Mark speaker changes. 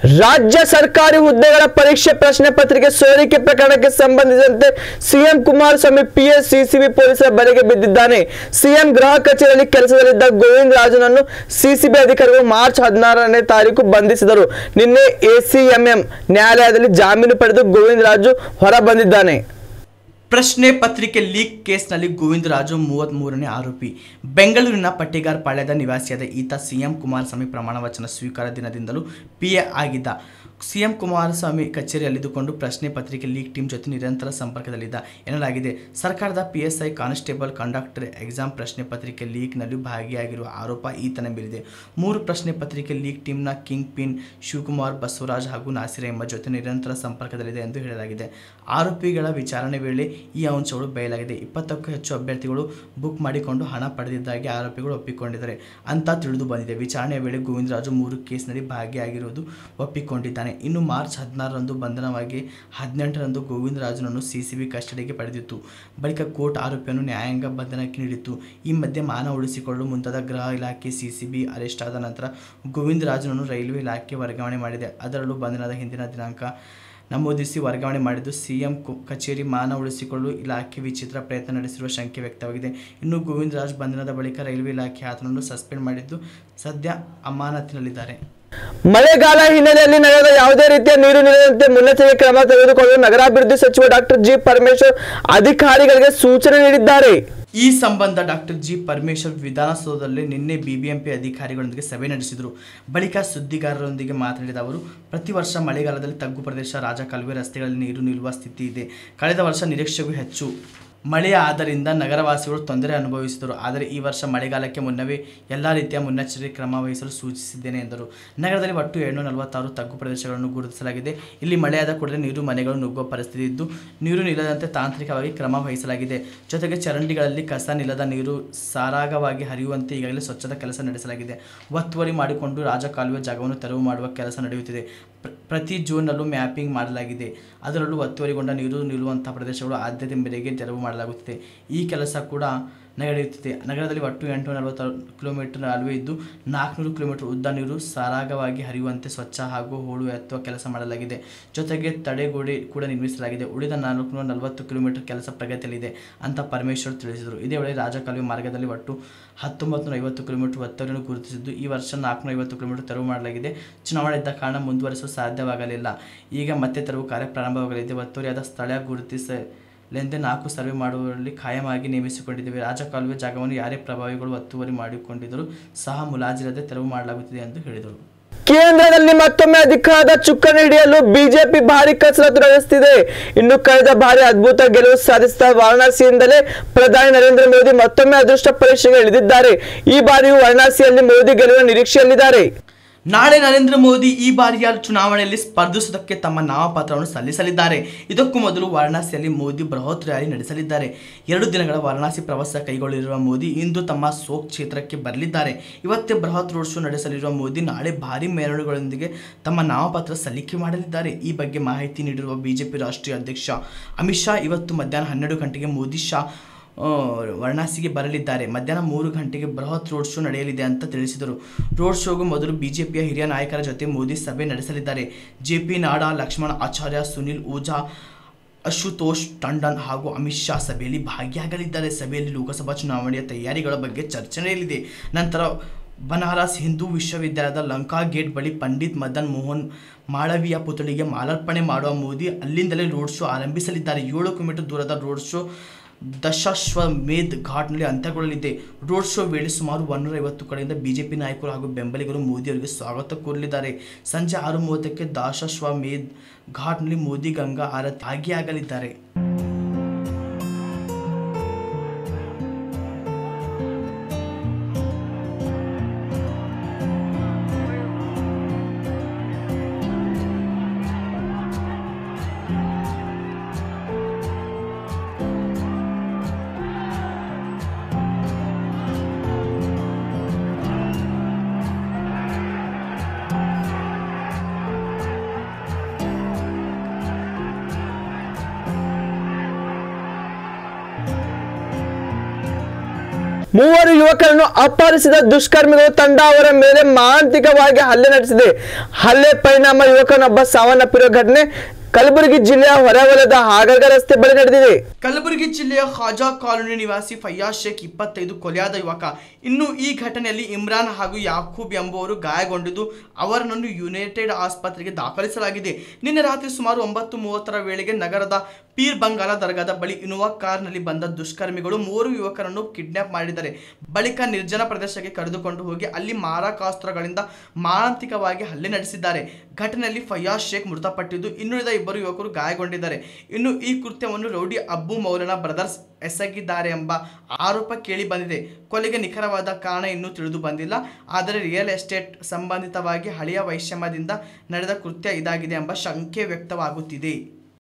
Speaker 1: ರಾಜ್ಯ ಸರ್ಕಾರಿ ಹುದ್ದೆಗಳ ಪರೀಕ್ಷೆ ಪ್ರಶ್ನೆ ಪತ್ರಿಕೆ ಸೋರಿಕೆ ಪ್ರಕರಣಕ್ಕೆ ಸಂಬಂಧಿಸಿದಂತೆ ಸಿಎಂ ಕುಮಾರಸ್ವಾಮಿ ಪಿಎಸ್ ಸಿಸಿಬಿ ಪೊಲೀಸರ ಬಲೆಗೆ ಬಿದ್ದಿದ್ದಾನೆ ಸಿಎಂ ಗೃಹ ಕಚೇರಿಯಲ್ಲಿ ಕೆಲಸದಲ್ಲಿದ್ದ ಗೋವಿಂದ ರಾಜನನ್ನು ಸಿಸಿಬಿ ಅಧಿಕಾರಿಗಳು ಮಾರ್ಚ್ ಹದಿನಾರನೇ ತಾರೀಕು ಬಂಧಿಸಿದರು ನಿನ್ನೆ ಎಸಿಎಂಎಂ ನ್ಯಾಯಾಲಯದಲ್ಲಿ ಜಾಮೀನು ಪಡೆದು ಗೋವಿಂದ ರಾಜು ಹೊರ ಬಂದಿದ್ದಾನೆ
Speaker 2: ಪ್ರಶ್ನೆ ಪತ್ರಿಕೆ ಲೀಕ್ ಕೇಸ್ನಲ್ಲಿ ಗೋವಿಂದರಾಜು ಮೂವತ್ತ್ ಮೂರನೇ ಆರೋಪಿ ಬೆಂಗಳೂರಿನ ಪಟ್ಟಿಗಾರ್ ಪಾಳ್ಯದ ನಿವಾಸಿಯಾದ ಈತ ಸಿಎಂ ಕುಮಾರಸ್ವಾಮಿ ಪ್ರಮಾಣ ವಚನ ಸ್ವೀಕಾರ ದಿನದಿಂದಲೂ ಪಿಎ ಆಗಿದ್ದ ಸಿಎಂ ಕುಮಾರಸ್ವಾಮಿ ಕಚೇರಿಯಲ್ಲಿದ್ದುಕೊಂಡು ಪ್ರಶ್ನೆ ಪತ್ರಿಕೆ ಲೀಕ್ ಟೀಮ್ ಜೊತೆ ನಿರಂತರ ಸಂಪರ್ಕದಲ್ಲಿದ್ದ ಎನ್ನಲಾಗಿದೆ ಸರ್ಕಾರದ ಪಿಎಸ್ಐ ಕಾನ್ಸ್ಟೇಬಲ್ ಕಂಡಕ್ಟರ್ ಎಕ್ಸಾಮ್ ಪ್ರಶ್ನೆ ಪತ್ರಿಕೆ ಲೀಕ್ನಲ್ಲಿ ಭಾಗಿಯಾಗಿರುವ ಆರೋಪ ಈತನ ಮೇಲಿದೆ ಮೂರು ಪ್ರಶ್ನೆ ಪತ್ರಿಕೆ ಲೀಕ್ ಟೀಮ್ನ ಕಿಂಗ್ ಪಿನ್ ಶಿವಕುಮಾರ್ ಬಸವರಾಜ್ ಹಾಗೂ ನಾಸಿರ್ ಅಹ್ಮದ್ ಜೊತೆ ನಿರಂತರ ಸಂಪರ್ಕದಲ್ಲಿದೆ ಎಂದು ಹೇಳಲಾಗಿದೆ ಆರೋಪಿಗಳ ವಿಚಾರಣೆ ವೇಳೆ ಈ ಅಂಶಗಳು ಬಯಲಾಗಿದೆ ಇಪ್ಪತ್ತಕ್ಕೂ ಹೆಚ್ಚು ಅಭ್ಯರ್ಥಿಗಳು ಬುಕ್ ಮಾಡಿಕೊಂಡು ಹಣ ಪಡೆದಿದ್ದಾಗಿ ಆರೋಪಿಗಳು ಒಪ್ಪಿಕೊಂಡಿದ್ದಾರೆ ಅಂತ ತಿಳಿದು ಬಂದಿದೆ ವಿಚಾರಣೆಯ ವೇಳೆ ಗೋವಿಂದರಾಜು ಮೂರು ಕೇಸ್ನಲ್ಲಿ ಭಾಗಿಯಾಗಿರುವುದು ಒಪ್ಪಿಕೊಂಡಿದ್ದಾನೆ ಇನ್ನು ಮಾರ್ಚ್ ಹದಿನಾರರಂದು ಬಂಧನವಾಗಿ ಹದಿನೆಂಟರಂದು ಗೋವಿಂದರಾಜನನ್ನು ಸಿಸಿಬಿ ಕಸ್ಟಡಿಗೆ ಪಡೆದಿತ್ತು ಬಳಿಕ ಕೋರ್ಟ್ ಆರೋಪಿಯನ್ನು ನ್ಯಾಯಾಂಗ ಬಂಧನಕ್ಕೆ ನೀಡಿತ್ತು ಈ ಮಧ್ಯೆ ಮಾನ ಉಳಿಸಿಕೊಳ್ಳಲು ಮುಂತಾದ ಗೃಹ ಇಲಾಖೆ ಸಿಸಿಬಿ ಅರೆಸ್ಟ್ ಆದ ನಂತರ ಗೋವಿಂದರಾಜನನ್ನು ರೈಲ್ವೆ ಇಲಾಖೆ ವರ್ಗಾವಣೆ ಮಾಡಿದೆ ಅದರಲ್ಲೂ ಬಂಧನದ ಹಿಂದಿನ ದಿನಾಂಕ ನಮೂದಿಸಿ ವರ್ಗಾವಣೆ ಮಾಡಿದ್ದು ಸಿಎಂ ಕು- ಕಚೇರಿ ಮಾನ ಉಳಿಸಿಕೊಳ್ಳಲು ಇಲಾಖೆ ವಿಚಿತ್ರ ಪ್ರಯತ್ನ ನಡೆಸಿರುವ ಶಂಕೆ ವ್ಯಕ್ತವಾಗಿದೆ ಇನ್ನು ಗೋವಿಂದರಾಜ್ ಬಂಧನದ ಬಳಿಕ ರೈಲ್ವೆ ಇಲಾಖೆ ಆತನನ್ನು ಸಸ್ಪೆಂಡ್ ಮಾಡಿದ್ದು ಸದ್ಯ ಅಮಾನತಿನಲ್ಲಿದ್ದಾರೆ
Speaker 1: ಮಳೆಗಾಲ ಹಿನ್ನೆಲೆಯಲ್ಲಿ ನಗರದ ಯಾವುದೇ ರೀತಿಯ ನೀರು ನಿಲ್ಲದಂತೆ ಮುನ್ನೆಚ್ಚರಿಕೆ ಕ್ರಮ ತೆಗೆದುಕೊಳ್ಳಲು ನಗರಾಭಿವೃದ್ಧಿ ಸಚಿವ ಡಾಕ್ಟರ್ ಜಿ ಪರಮೇಶ್ವರ್ ಅಧಿಕಾರಿಗಳಿಗೆ ಸೂಚನೆ ನೀಡಿದ್ದಾರೆ
Speaker 2: ಈ ಸಂಬಂಧ ಡಾಕ್ಟರ್ ಜಿ ಪರಮೇಶ್ವರ್ ವಿಧಾನಸೌಧದಲ್ಲಿ ನಿನ್ನೆ ಬಿಬಿಎಂಪಿ ಅಧಿಕಾರಿಗಳೊಂದಿಗೆ ಸಭೆ ನಡೆಸಿದರು ಬಳಿಕ ಸುದ್ದಿಗಾರರೊಂದಿಗೆ ಮಾತನಾಡಿದ ಅವರು ಪ್ರತಿ ವರ್ಷ ಮಳೆಗಾಲದಲ್ಲಿ ತಗ್ಗು ಪ್ರದೇಶ ರಾಜಕಾಲುವೆ ರಸ್ತೆಗಳಲ್ಲಿ ನೀರು ನಿಲ್ಲುವ ಸ್ಥಿತಿ ಇದೆ ಕಳೆದ ವರ್ಷ ನಿರೀಕ್ಷೆಗೂ ಹೆಚ್ಚು ಮಳೆಯ ಆದ್ದರಿಂದ ನಗರವಾಸಿಗಳು ತೊಂದರೆ ಅನುಭವಿಸಿದರು ಆದರೆ ಈ ವರ್ಷ ಮಳೆಗಾಲಕ್ಕೆ ಮುನ್ನವೇ ಎಲ್ಲ ರೀತಿಯ ಮುನ್ನೆಚ್ಚರಿಕೆ ಕ್ರಮ ವಹಿಸಲು ಸೂಚಿಸಿದ್ದೇನೆ ಎಂದರು ನಗರದಲ್ಲಿ ಒಟ್ಟು ಏಳ್ನೂರ ನಲವತ್ತಾರು ತಗ್ಗು ಪ್ರದೇಶಗಳನ್ನು ಗುರುತಿಸಲಾಗಿದೆ ಇಲ್ಲಿ ಮಳೆಯಾದ ಕೂಡಲೇ ನೀರು ಮನೆಗಳು ನುಗ್ಗುವ ಪರಿಸ್ಥಿತಿ ಇದ್ದು ನೀರು ನಿಲ್ಲದಂತೆ ತಾಂತ್ರಿಕವಾಗಿ ಕ್ರಮ ವಹಿಸಲಾಗಿದೆ ಜೊತೆಗೆ ಚರಂಡಿಗಳಲ್ಲಿ ಕಸ ನಿಲ್ಲದ ನೀರು ಸಾರಾಗವಾಗಿ ಹರಿಯುವಂತೆ ಈಗಾಗಲೇ ಸ್ವಚ್ಛತಾ ಕೆಲಸ ನಡೆಸಲಾಗಿದೆ ಒತ್ತುವರಿ ಮಾಡಿಕೊಂಡು ರಾಜಕಾಲುವೆ ಜಾಗವನ್ನು ತೆರವು ಮಾಡುವ ಕೆಲಸ ನಡೆಯುತ್ತಿದೆ ಪ್ರ- ಪ್ರತಿ ಜೂನ್ನಲ್ಲೂ ಮ್ಯಾಪಿಂಗ್ ಮಾಡಲಾಗಿದೆ ಅದರಲ್ಲೂ ಒತ್ತುವರಿಗೊಂಡ ನೀರು ನಿಲ್ಲುವಂಥ ಪ್ರದೇಶಗಳು ಆದ್ಯತೆ ಮೇರೆಗೆ ತೆರವು ಮಾಡಲಾಗುತ್ತಿದೆ ಈ ಕೆಲಸ ಕೂಡ ನಡೆಯುತ್ತಿದೆ ನಗರದಲ್ಲಿ ಒಟ್ಟು ಎಂಟುನೂರ ನಲವತ್ತಾರು ಕಿಲೋಮೀಟರ್ ಕಾಲುವೆ ಇದ್ದು ನಾಲ್ಕುನೂರು ಕಿಲೋಮೀಟರ್ ಉದ್ದ ನೀರು ಸಾರಾಗವಾಗಿ ಹರಿಯುವಂತೆ ಸ್ವಚ್ಛ ಹಾಗೂ ಹೂಳು ಎತ್ತುವ ಕೆಲಸ ಮಾಡಲಾಗಿದೆ ಜೊತೆಗೆ ತಡೆಗೋಡೆ ಕೂಡ ನಿರ್ಮಿಸಲಾಗಿದೆ ಉಳಿದ ನಾಲ್ಕುನೂರ ನಲವತ್ತು ಕಿಲೋಮೀಟರ್ ಕೆಲಸ ಪ್ರಗತಿಯಲ್ಲಿದೆ ಅಂತ ಪರಮೇಶ್ವರ್ ತಿಳಿಸಿದರು ಇದೇ ವೇಳೆ ರಾಜಕಾಲುವೆ ಮಾರ್ಗದಲ್ಲಿ ಒಟ್ಟು ಹತ್ತೊಂಬತ್ತು ನೂರ ಐವತ್ತು ಕಿಲೋಮೀಟರ್ ಒತ್ತುವರಿಯನ್ನು ಗುರುತಿಸಿದ್ದು ಈ ವರ್ಷ ನಾಲ್ಕುನೂರ ಐವತ್ತು ಕಿಲೋಮೀಟರ್ ತೆರವು ಮಾಡಲಾಗಿದೆ ಚುನಾವಣೆ ಇದ್ದ ಕಾರಣ ಮುಂದುವರಿಸಲು ಸಾಧ್ಯವಾಗಲಿಲ್ಲ ಈಗ ಮತ್ತೆ ತೆರವು ಕಾರ್ಯ ಪ್ರಾರಂಭವಾಗಲಿದೆ ಒತ್ತುವರಿಯಾದ ಸ್ಥಳ ಗುರುತಿಸಲೆಂದೇ ನಾಲ್ಕು ಸರ್ವೆ ಮಾಡುವಲ್ಲಿ ಖಾಯಮಾಗಿ ನೇಮಿಸಿಕೊಂಡಿದ್ದೇವೆ ರಾಜಕಾಲುವೆ ಜಾಗವನ್ನು ಯಾರೇ ಪ್ರಭಾವಿಗಳು ಒತ್ತುವರಿ ಮಾಡಿಕೊಂಡಿದ್ದರೂ ಸಹ ಮುಲಾಜಿಲ್ಲದೆ ತೆರವು ಮಾಡಲಾಗುತ್ತಿದೆ ಎಂದು ಹೇಳಿದರು
Speaker 1: ಕೇಂದ್ರದಲ್ಲಿ ಮತ್ತೊಮ್ಮೆ ಅಧಿಕಾರದ ಚುಕ್ಕಾಣಿ ಹಿಡಿಯಲು ಬಿಜೆಪಿ ಭಾರಿ ಕಸರತ್ತು ನಡೆಸುತ್ತಿದೆ ಇನ್ನು ಕಳೆದ ಬಾರಿ ಅದ್ಭುತ ಗೆಲುವು ಸಾಧಿಸಿದ ವಾರಣಾಸಿಯಿಂದಲೇ ಪ್ರಧಾನಿ ನರೇಂದ್ರ ಮೋದಿ ಮತ್ತೊಮ್ಮೆ ಅದೃಷ್ಟ ಪರೀಕ್ಷೆಗೆ ಇಳಿದಿದ್ದಾರೆ ಈ ಬಾರಿಯೂ ವಾರಣಾಸಿಯಲ್ಲಿ ಮೋದಿ ಗೆಲುವಿನ ನಿರೀಕ್ಷೆಯಲ್ಲಿದ್ದಾರೆ
Speaker 2: ನಾಳೆ ನರೇಂದ್ರ ಮೋದಿ ಈ ಬಾರಿಯ ಚುನಾವಣೆಯಲ್ಲಿ ಸ್ಪರ್ಧಿಸುವುದಕ್ಕೆ ತಮ್ಮ ನಾಮಪತ್ರವನ್ನು ಸಲ್ಲಿಸಲಿದ್ದಾರೆ ಇದಕ್ಕೂ ಮೊದಲು ವಾರಣಾಸಿಯಲ್ಲಿ ಮೋದಿ ಬೃಹತ್ ರ್ಯಾಲಿ ನಡೆಸಲಿದ್ದಾರೆ ಎರಡು ದಿನಗಳ ವಾರಣಾಸಿ ಪ್ರವಾಸ ಕೈಗೊಳ್ಳಲಿರುವ ಮೋದಿ ಇಂದು ತಮ್ಮ ಸೋಕ್ ಕ್ಷೇತ್ರಕ್ಕೆ ಬರಲಿದ್ದಾರೆ ಇವತ್ತೇ ಬೃಹತ್ ರೋಡ್ ಶೋ ನಡೆಸಲಿರುವ ಮೋದಿ ನಾಳೆ ಭಾರಿ ಮೆರವಣಿಗೆಗಳೊಂದಿಗೆ ತಮ್ಮ ನಾಮಪತ್ರ ಸಲ್ಲಿಕೆ ಮಾಡಲಿದ್ದಾರೆ ಈ ಬಗ್ಗೆ ಮಾಹಿತಿ ನೀಡಿರುವ ಬಿಜೆಪಿ ರಾಷ್ಟ್ರೀಯ ಅಧ್ಯಕ್ಷ ಅಮಿತ್ ಶಾ ಇವತ್ತು ಮಧ್ಯಾಹ್ನ ಹನ್ನೆರಡು ಗಂಟೆಗೆ ಮೋದಿ ಶಾ ಆ, ವಾರಣಾಸಿಗೆ ಬರಲಿದ್ದಾರೆ ಮಧ್ಯಾಹ್ನ ಮೂರು ಗಂಟೆಗೆ ಬೃಹತ್ ರೋಡ್ ಶೋ ನಡೆಯಲಿದೆ ಅಂತ ತಿಳಿಸಿದರು ರೋಡ್ ಶೋಗೂ ಮೊದಲು ಬಿಜೆಪಿಯ ಹಿರಿಯ ನಾಯಕರ ಜೊತೆ ಮೋದಿ ಸಭೆ ನಡೆಸಲಿದ್ದಾರೆ ಜೆ ಪಿ ನಾಡಾ ಲಕ್ಷ್ಮಣ ಆಚಾರ್ಯ ಸುನಿಲ್ ಓಝಾ ಅಶುತೋಷ್ ಟಂಡನ್ ಹಾಗೂ ಅಮಿತ್ ಶಾ ಸಭೆಯಲ್ಲಿ ಭಾಗಿಯಾಗಲಿದ್ದಾರೆ ಸಭೆಯಲ್ಲಿ ಲೋಕಸಭಾ ಚುನಾವಣೆಯ ತಯಾರಿಗಳ ಬಗ್ಗೆ ಚರ್ಚೆ ನಡೆಯಲಿದೆ ನಂತರ ಬನಾರಸ್ ಹಿಂದೂ ವಿಶ್ವವಿದ್ಯಾಲಯದ ಲಂಕಾ ಗೇಟ್ ಬಳಿ ಪಂಡಿತ್ ಮದನ್ ಮೋಹನ್ ಮಾಳವಿಯ ಪುತ್ಥಳಿಗೆ ಮಾಲಾರ್ಪಣೆ ಮಾಡುವ ಮೋದಿ ಅಲ್ಲಿಂದಲೇ ರೋಡ್ ಶೋ ಆರಂಭಿಸಲಿದ್ದಾರೆ ಏಳು ಕಿಲೋಮೀಟರ್ ದೂರದ ರೋಡ್ ಶೋ ದಶಾಶ್ವಮೇಧ್ ಘಾಟ್ನಲ್ಲಿ ಅಂತ್ಯಗೊಳ್ಳಲಿದೆ ರೋಡ್ ಶೋ ವೇಳೆ ಸುಮಾರು ಒನ್ನೂರ ಐವತ್ತು ಕಡೆಯಿಂದ ಬಿಜೆಪಿ ನಾಯಕರು ಹಾಗೂ ಬೆಂಬಲಿಗರು ಮೋದಿ ಅವರಿಗೆ ಸ್ವಾಗತ ಕೋರಲಿದ್ದಾರೆ ಸಂಜೆ ಆರು ಮೂವತ್ತಕ್ಕೆ ದಾಶಾಶ್ವಮೇಧ್ ಘಾಟ್ನಲ್ಲಿ ಮೋದಿ ಗಂಗಾ ಆರತಿ ಭಾಗಿಯಾಗಲಿದ್ದಾರೆ
Speaker 1: ಮೂವರು ಯುವಕರನ್ನು ಅಪಹರಿಸಿದ ದುಷ್ಕರ್ಮಿಗಳು ತಂಡ ಅವರ ಮೇಲೆ ಮಾನಸಿಕವಾಗಿ ಹಲ್ಲೆ ನಡೆಸಿದೆ ಹಲ್ಲೆ ಪರಿಣಾಮ ಯುವಕನೊಬ್ಬ ಸಾವನ್ನಪ್ಪಿರುವ ಘಟನೆ ಕಲಬುರಗಿ ಜಿಲ್ಲೆಯ ಹೊರವಲಯದ ಹಾಗರ್ಗ ರಸ್ತೆ ಬಳಿ ನಡೆದಿದೆ
Speaker 2: ಕಲಬುರಗಿ ಜಿಲ್ಲೆಯ ಖಾಜಾ ಕಾಲೋನಿ ನಿವಾಸಿ ಫಯ್ಯಾಜ್ ಶೇಖ್ ಇಪ್ಪತ್ತೈದು ಕೊಲೆಯಾದ ಯುವಕ ಇನ್ನು ಈ ಘಟನೆಯಲ್ಲಿ ಇಮ್ರಾನ್ ಹಾಗೂ ಯಾಕೂಬ್ ಎಂಬುವರು ಗಾಯಗೊಂಡಿದ್ದು ಅವರನ್ನು ಯುನೈಟೆಡ್ ಆಸ್ಪತ್ರೆಗೆ ದಾಖಲಿಸಲಾಗಿದೆ ನಿನ್ನೆ ರಾತ್ರಿ ಸುಮಾರು ಒಂಬತ್ತು ಮೂವತ್ತರ ವೇಳೆಗೆ ನಗರದ ಪೀರ್ ಬಂಗಾಲ ದರ್ಗಾದ ಬಳಿ ಇನೋವಾ ಕಾರ್ನಲ್ಲಿ ಬಂದ ದುಷ್ಕರ್ಮಿಗಳು ಮೂವರು ಯುವಕರನ್ನು ಕಿಡ್ನಾಪ್ ಮಾಡಿದ್ದಾರೆ ಬಳಿಕ ನಿರ್ಜನ ಪ್ರದೇಶಕ್ಕೆ ಕರೆದುಕೊಂಡು ಹೋಗಿ ಅಲ್ಲಿ ಮಾರಕಾಸ್ತ್ರಗಳಿಂದ ಮಾರಣಾಂತಿಕವಾಗಿ ಹಲ್ಲೆ ನಡೆಸಿದ್ದಾರೆ ಘಟನೆಯಲ್ಲಿ ಫಯ್ಯಾಜ್ ಶೇಖ್ ಮೃತಪಟ್ಟಿದ್ದು ಇನ್ನುಳಿದ ಇಬ್ಬರು ಯುವಕರು ಗಾಯಗೊಂಡಿದ್ದಾರೆ ಇನ್ನು ಈ ಕೃತ್ಯವನ್ನು ರೌಡಿ ಅಬ್ಬು ಮೌಲನ ಬ್ರದರ್ಸ್ ಎಸಗಿದ್ದಾರೆ ಎಂಬ ಆರೋಪ ಕೇಳಿ ಬಂದಿದೆ ಕೊಲೆಗೆ ನಿಖರವಾದ ಕಾರಣ ಇನ್ನೂ ತಿಳಿದು ಬಂದಿಲ್ಲ ಆದರೆ ರಿಯಲ್ ಎಸ್ಟೇಟ್ ಸಂಬಂಧಿತವಾಗಿ ಹಳೆಯ ವೈಷಮ್ಯದಿಂದ ನಡೆದ ಕೃತ್ಯ ಇದಾಗಿದೆ ಎಂಬ ಶಂಕೆ ವ್ಯಕ್ತವಾಗುತ್ತಿದೆ